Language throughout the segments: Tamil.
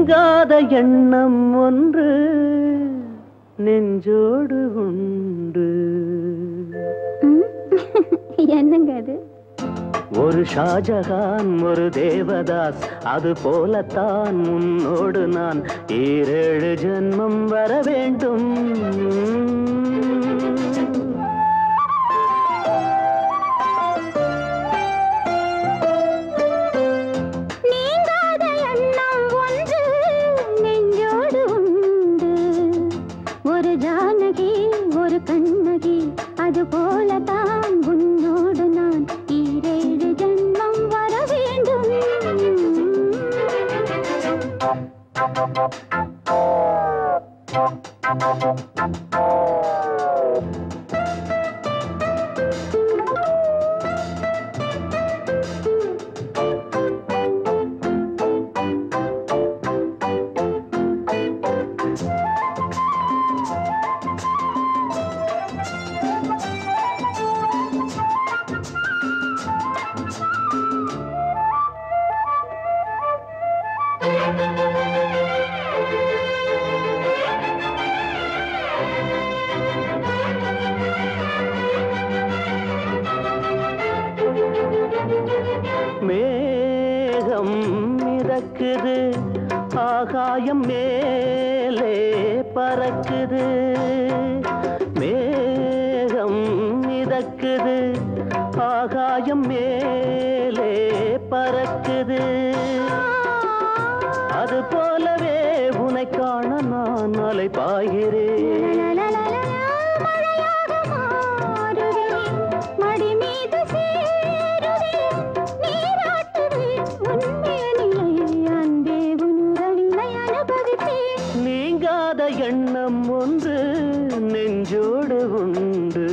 நீங்காத எண்ணம் ஒன்று நெஞ்சோடு உண்டு ம்? என்னங்க அது ஒரு ஷாஜகான் ஒரு தேவதாஸ் அது போலத்தான் உன்னோடு நான் ஈரேழு ஜென்மம் வர வேண்டும் நீங்காத எண்ணம் ஒன்று நெஞ்சோடு உண்டு ஒரு ஜானகி ஒரு கண்ணகி அது போலதான் உன்னோடு நான் ஈரேழு ஜென்மம் வர வேண்டும் மேகம் மிதக்குது ஆகாயம் மேலே பறக்குது மேகம் மிதக்குது ஆகாயம் மேலே பறக்குது அது போலவே உனை காண நான் அலை பாய்கிறேன் மழையாக மாறுதே, மடி மீது சேருதே, நீராட்டுதே, உன்மேனியை அன்பே உன்னுறவினை அனுபவித்தேன். நீங்காத எண்ணம் ஒன்று நெஞ்சோடு உண்டு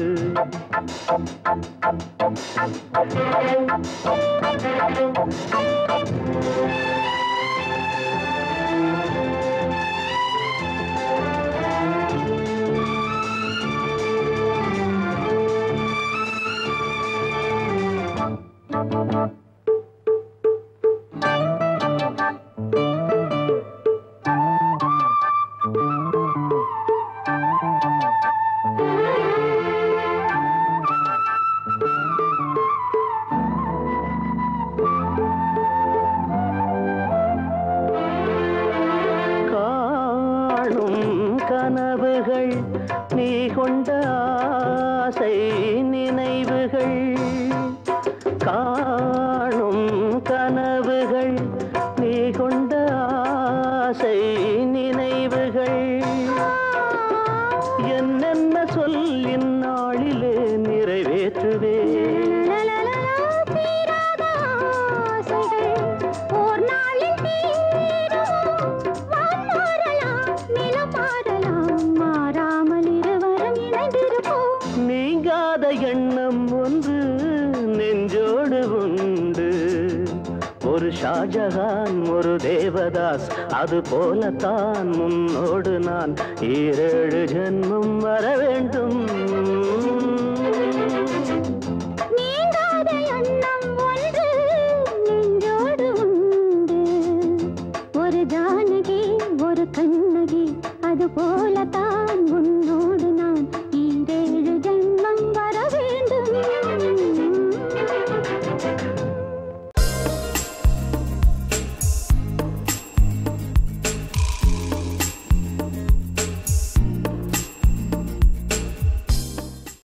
காணும் கனவுகள் நீ கொண்ட ஆசை நினைவுகள் காணும் கனவுகள் நீ கொண்ட ஆசை நினைவுகள் என்னென்ன சொல் இந்நாளிலே நிறைவேற்றுவேன் தீராத ஆசைகள் ஓர் நாளில் தீரும். வான் மாறலாம், நிலம் மாறலாம், மாறாமல் இருவரும் இணைந்திருப்போம் நீங்காத எண்ணம் ஒன்று நெஞ்சோடு உண்டு ஒரு ஷாஜகான் ஒரு தேவதாஸ் அது போலத்தான் முன்னோடு நான் ஈரேழு ஜென்மம் வர வேண்டும்